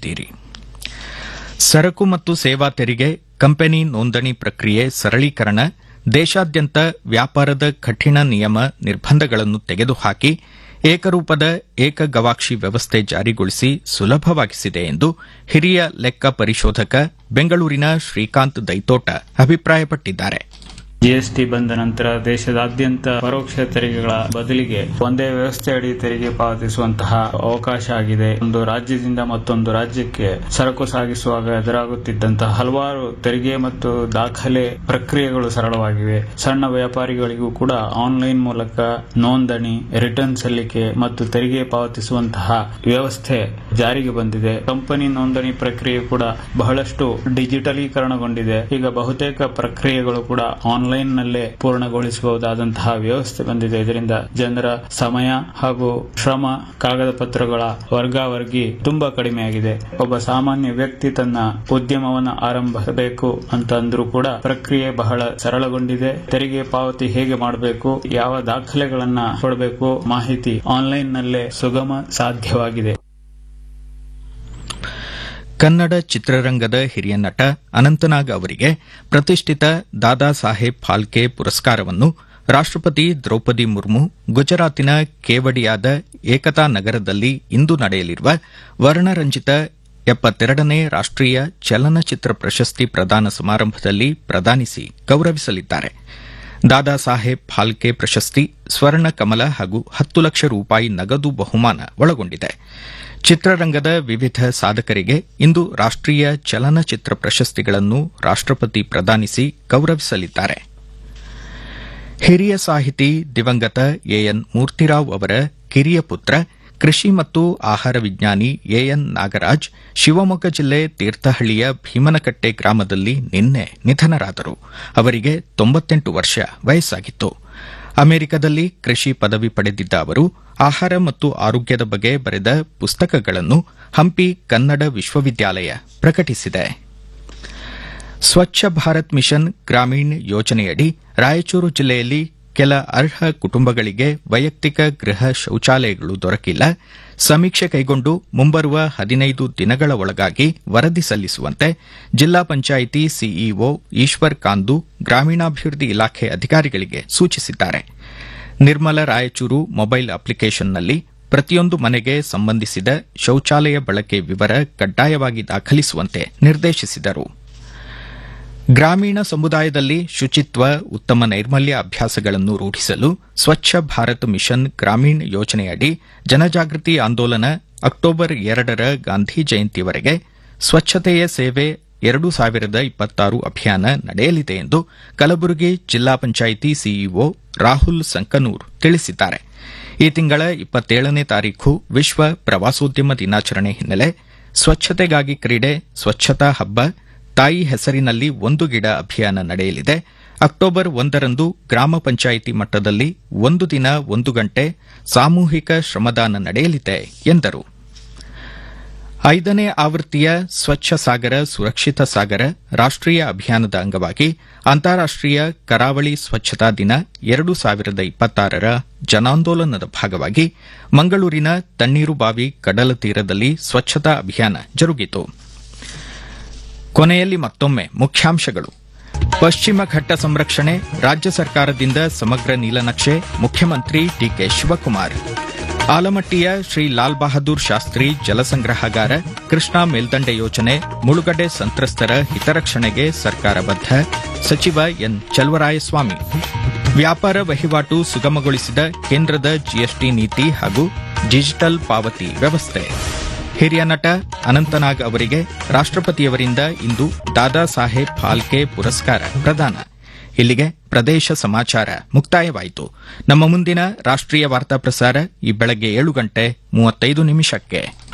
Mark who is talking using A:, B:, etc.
A: ಕೇಳುತ್ತಿದ್ದೀರಿ ಸರಕು ಮತ್ತು ಸೇವಾ ತೆರಿಗೆ ಕಂಪನಿ ನೋಂದಣಿ ಪ್ರಕ್ರಿಯೆ ಸರಳೀಕರಣ ದೇಶಾದ್ಯಂತ ವ್ಯಾಪಾರದ ಕಠಿಣ ನಿಯಮ ನಿರ್ಬಂಧಗಳನ್ನು ತೆಗೆದುಹಾಕಿ ಏಕರೂಪದ ಏಕ ಗವಾಕ್ಷಿ ವ್ಯವಸ್ಥೆ ಜಾರಿಗೊಳಿಸಿ ಸುಲಭವಾಗಿಸಿದೆ ಎಂದು ಹಿರಿಯ ಲೆಕ್ಕ ಪರಿಶೋಧಕ ಬೆಂಗಳೂರಿನ ಶ್ರೀಕಾಂತ್ ದೈತೋಟ ಅಭಿಪ್ರಾಯಪಟ್ಟಿದ್ದಾರೆ
B: ಜಿಎಸ್ಟಿ ಬಂದ ನಂತರ ದೇಶದಾದ್ಯಂತ ಪರೋಕ್ಷ ತೆರಿಗೆಗಳ ಬದಲಿಗೆ ಒಂದೇ ವ್ಯವಸ್ಥೆ ಅಡಿ ತೆರಿಗೆ ಪಾವತಿಸುವಂತಹ ಅವಕಾಶ ಆಗಿದೆ ಒಂದು ರಾಜ್ಯದಿಂದ ಮತ್ತೊಂದು ರಾಜ್ಯಕ್ಕೆ ಸರಕು ಸಾಗಿಸುವಾಗ ಎದುರಾಗುತ್ತಿದ್ದಂತಹ ಹಲವಾರು ತೆರಿಗೆ ಮತ್ತು ದಾಖಲೆ ಪ್ರಕ್ರಿಯೆಗಳು ಸರಳವಾಗಿವೆ ಸಣ್ಣ ವ್ಯಾಪಾರಿಗಳಿಗೂ ಕೂಡ ಆನ್ಲೈನ್ ಮೂಲಕ ನೋಂದಣಿ ರಿಟರ್ನ್ ಸಲ್ಲಿಕೆ ಮತ್ತು ತೆರಿಗೆ ಪಾವತಿಸುವಂತಹ ವ್ಯವಸ್ಥೆ ಜಾರಿಗೆ ಬಂದಿದೆ ಕಂಪನಿ ನೋಂದಣಿ ಪ್ರಕ್ರಿಯೆ ಕೂಡ ಬಹಳಷ್ಟು ಡಿಜಿಟಲೀಕರಣಗೊಂಡಿದೆ ಈಗ ಬಹುತೇಕ ಪ್ರಕ್ರಿಯೆಗಳು ಕೂಡ ಆನ್ಲೈನ್ ನಲ್ಲೇ ಪೂರ್ಣಗೊಳಿಸಬಹುದಾದಂತಹ ವ್ಯವಸ್ಥೆ ಬಂದಿದೆ ಇದರಿಂದ ಜನರ ಸಮಯ ಹಾಗೂ ಶ್ರಮ ಕಾಗದ ಪತ್ರಗಳ ವರ್ಗಾವರ್ಗಿ ತುಂಬಾ ಕಡಿಮೆಯಾಗಿದೆ ಒಬ್ಬ ಸಾಮಾನ್ಯ ವ್ಯಕ್ತಿ ತನ್ನ ಉದ್ಯಮವನ್ನು ಆರಂಭಿಸಬೇಕು ಅಂತ ಅಂದ್ರೂ ಕೂಡ ಪ್ರಕ್ರಿಯೆ ಬಹಳ ಸರಳಗೊಂಡಿದೆ ತೆರಿಗೆ ಪಾವತಿ ಹೇಗೆ ಮಾಡಬೇಕು ಯಾವ ದಾಖಲೆಗಳನ್ನ ಕೊಡಬೇಕು ಮಾಹಿತಿ ಆನ್ಲೈನ್ ನಲ್ಲೇ ಸುಗಮ ಸಾಧ್ಯವಾಗಿದೆ
A: ಕನ್ನಡ ಚಿತ್ರರಂಗದ ಹಿರಿಯ ನಟ ಅನಂತನಾಗ್ ಅವರಿಗೆ ಪ್ರತಿಷ್ಠಿತ ದಾದಾ ಸಾಹೇಬ್ ಫಾಲ್ಕೆ ಪುರಸ್ಕಾರವನ್ನು ರಾಷ್ಟಪತಿ ದ್ರೌಪದಿ ಮುರ್ಮು ಗುಜರಾತಿನ ಕೇವಡಿಯಾದ ಏಕತಾ ನಗರದಲ್ಲಿ ಇಂದು ನಡೆಯಲಿರುವ ವರ್ಣರಂಜಿತ ಎಪ್ಪತ್ತೆರಡನೇ ರಾಷ್ಟೀಯ ಚಲನಚಿತ್ರ ಪ್ರಶಸ್ತಿ ಪ್ರದಾನ ಸಮಾರಂಭದಲ್ಲಿ ಪ್ರದಾನಿಸಿ ಗೌರವಿಸಲಿದ್ದಾರೆ ದಾದಾ ಸಾಹೇಬ್ ಫಾಲ್ಕೆ ಪ್ರಶಸ್ತಿ ಸ್ವರ್ಣ ಕಮಲ ಹಾಗೂ ಹತ್ತು ಲಕ್ಷ ರೂಪಾಯಿ ನಗದು ಬಹುಮಾನ ಒಳಗೊಂಡಿದೆ ಚಿತ್ರರಂಗದ ವಿವಿಧ ಸಾಧಕರಿಗೆ ಇಂದು ರಾಷ್ಟೀಯ ಚಲನಚಿತ್ರ ಪ್ರಶಸ್ತಿಗಳನ್ನು ರಾಷ್ಟಪತಿ ಪ್ರದಾನಿಸಿ ಗೌರವಿಸಲಿದ್ದಾರೆ ಹಿರಿಯ ಸಾಹಿತಿ ದಿವಂಗತ ಎಎನ್ ಮೂರ್ತಿರಾವ್ ಅವರ ಕಿರಿಯ ಪುತ್ರ ಕೃಷಿ ಮತ್ತು ಆಹಾರ ವಿಜ್ಞಾನಿ ಎಎನ್ ನಾಗರಾಜ್ ಶಿವಮೊಗ್ಗ ಜಿಲ್ಲೆ ತೀರ್ಥಹಳ್ಳಿಯ ಭೀಮನಕಟ್ಟೆ ಗ್ರಾಮದಲ್ಲಿ ನಿನ್ನೆ ನಿಧನರಾದರು ಅವರಿಗೆ ತೊಂಬತ್ತೆಂಟು ವರ್ಷ ವಯಸ್ಸಾಗಿತ್ತು ಅಮೆರಿಕದಲ್ಲಿ ಕೃಷಿ ಪದವಿ ಪಡೆದಿದ್ದ ಅವರು ಆಹಾರ ಮತ್ತು ಆರೋಗ್ಯದ ಬಗ್ಗೆ ಬರೆದ ಪುಸ್ತಕಗಳನ್ನು ಹಂಪಿ ಕನ್ನಡ ವಿಶ್ವವಿದ್ಯಾಲಯ ಪ್ರಕಟಿಸಿದೆ ಸ್ವಚ್ಛ ಭಾರತ್ ಮಿಷನ್ ಗ್ರಾಮೀಣ್ ಯೋಜನೆಯಡಿ ರಾಯಚೂರು ಜಿಲ್ಲೆಯಲ್ಲಿ ಕೆಲ ಅರ್ಹ ಕುಟುಂಬಗಳಿಗೆ ವೈಯಕ್ತಿಕ ಗೃಹ ಶೌಚಾಲಯಗಳು ದೊರಕಿಲ್ಲ ಸಮೀಕ್ಷೆ ಕೈಗೊಂಡು ಮುಂಬರುವ ಹದಿನೈದು ದಿನಗಳ ಒಳಗಾಗಿ ವರದಿ ಸಲ್ಲಿಸುವಂತೆ ಜಿಲ್ಲಾ ಪಂಚಾಯಿತಿ ಸಿಇಒ ಈಶ್ವರ್ ಕಾಂದು ಗ್ರಾಮೀಣಾಭಿವೃದ್ಧಿ ಇಲಾಖೆ ಅಧಿಕಾರಿಗಳಿಗೆ ಸೂಚಿಸಿದ್ದಾರೆ ನಿರ್ಮಲ ರಾಯಚೂರು ಮೊಬೈಲ್ ಅಪ್ಲಿಕೇಷನ್ನಲ್ಲಿ ಪ್ರತಿಯೊಂದು ಮನೆಗೆ ಸಂಬಂಧಿಸಿದ ಶೌಚಾಲಯ ಬಳಕೆ ವಿವರ ಕಡ್ಡಾಯವಾಗಿ ದಾಖಲಿಸುವಂತೆ ನಿರ್ದೇಶಿಸಿದರು ಗ್ರಾಮೀಣ ಸಮುದಾಯದಲ್ಲಿ ಶುಚಿತ್ವ ಉತ್ತಮ ನೈರ್ಮಲ್ಯ ಅಭ್ಯಾಸಗಳನ್ನು ರೂಢಿಸಲು ಸ್ವಚ್ಛ ಭಾರತ್ ಮಿಷನ್ ಗ್ರಾಮೀಣ್ ಯೋಜನೆಯಡಿ ಜನಜಾಗೃತಿ ಆಂದೋಲನ ಅಕ್ಟೋಬರ್ ಎರಡರ ಗಾಂಧಿ ಜಯಂತಿವರೆಗೆ ಸ್ವಚ್ಛತೆಯ ಸೇವೆ ಎರಡು ಸಾವಿರದ ಇಪ್ಪತ್ತಾರು ಅಭಿಯಾನ ನಡೆಯಲಿದೆ ಎಂದು ಕಲಬುರಗಿ ಜಿಲ್ಲಾ ಪಂಚಾಯಿತಿ ಸಿಇಒ ರಾಹುಲ್ ಸಂಕನೂರ್ ತಿಳಿಸಿದ್ದಾರೆ ಈ ತಿಂಗಳ ಇಪ್ಪತ್ತೇಳನೇ ತಾರೀಖು ವಿಶ್ವ ಪ್ರವಾಸೋದ್ಯಮ ದಿನಾಚರಣೆ ಹಿನ್ನೆಲೆ ಸ್ವಚ್ಛತೆಗಾಗಿ ಕ್ರೀಡೆ ಸ್ವಚ್ಛತಾ ಹಬ್ಬ ತಾಯಿ ಹೆಸರಿನಲ್ಲಿ ಒಂದು ಗಿಡ ಅಭಿಯಾನ ನಡೆಯಲಿದೆ ಅಕ್ಟೋಬರ್ ಒಂದರಂದು ಗ್ರಾಮ ಪಂಚಾಯಿತಿ ಮಟ್ಟದಲ್ಲಿ ಒಂದು ದಿನ ಒಂದು ಗಂಟೆ ಸಾಮೂಹಿಕ ಶ್ರಮದಾನ ನಡೆಯಲಿದೆ ಎಂದರು ಐದನೇ ಆವೃತ್ತಿಯ ಸ್ವಚ್ಛ ಸಾಗರ ಸುರಕ್ಷಿತ ಸಾಗರ ರಾಷ್ಟೀಯ ಅಭಿಯಾನದ ಅಂಗವಾಗಿ ಅಂತಾರಾಷ್ಟೀಯ ಕರಾವಳಿ ಸ್ವಚ್ಛತಾ ದಿನ ಎರಡು ಸಾವಿರದ ಇಪ್ಪತ್ತಾರರ ಜನಾಂದೋಲನದ ಭಾಗವಾಗಿ ಮಂಗಳೂರಿನ ತಣ್ಣೀರುಬಾವಿ ಕಡಲ ತೀರದಲ್ಲಿ ಸ್ವಚ್ಛತಾ ಅಭಿಯಾನ ಜರುಗಿತು ಕೊನೆಯಲ್ಲಿ ಮತ್ತೊಮ್ಮೆ ಮುಖ್ಯಾಂಶಗಳು ಪಶ್ಚಿಮ ಘಟ್ಟ ಸಂರಕ್ಷಣೆ ರಾಜ್ಯ ಸರ್ಕಾರದಿಂದ ಸಮಗ್ರ ನೀಲನಕ್ಷೆ ಮುಖ್ಯಮಂತ್ರಿ ಡಿಕೆ ಶಿವಕುಮಾರ್ ಆಲಮಟ್ಟಿಯ ಶ್ರೀ ಲಾಲ್ ಬಹದ್ದೂರ್ ಶಾಸ್ತ್ರಿ ಜಲಸಂಗ್ರಹಾಗಾರ ಕೃಷ್ಣಾ ಮೇಲ್ದಂಡೆ ಯೋಜನೆ ಮುಳುಗಡೆ ಸಂತ್ರಸ್ತರ ಹಿತರಕ್ಷಣೆಗೆ ಸರ್ಕಾರ ಬದ್ಧ ಸಚಿವ ಎನ್ ಚಲವರಾಯಸ್ವಾಮಿ ವ್ಯಾಪಾರ ವಹಿವಾಟು ಸುಗಮಗೊಳಿಸಿದ ಕೇಂದ್ರದ ಜಿಎಸ್ಟಿ ನೀತಿ ಹಾಗೂ ಡಿಜಿಟಲ್ ಪಾವತಿ ವ್ಯವಸ್ಥೆ ಹಿರಿಯ ನಟ ಅನಂತನಾಗ್ ಅವರಿಗೆ ರಾಷ್ಟಪತಿಯವರಿಂದ ಇಂದು ದಾದಾ ಸಾಹೇಬ್ ಫಾಲ್ಕೆ ಪುರಸ್ಕಾರ ಪ್ರದಾನ ಇಲ್ಲಿಗೆ ಪ್ರದೇಶ ಸಮಾಚಾರ ಮುಕ್ತಾಯವಾಯಿತು ನಮ್ಮ ಮುಂದಿನ ರಾಷ್ಟೀಯ ವಾರ್ತಾ ಪ್ರಸಾರ ಈ ಬೆಳಗ್ಗೆ ಏಳು ಗಂಟೆ ಮೂವತ್ತೈದು ನಿಮಿಷಕ್ಕೆ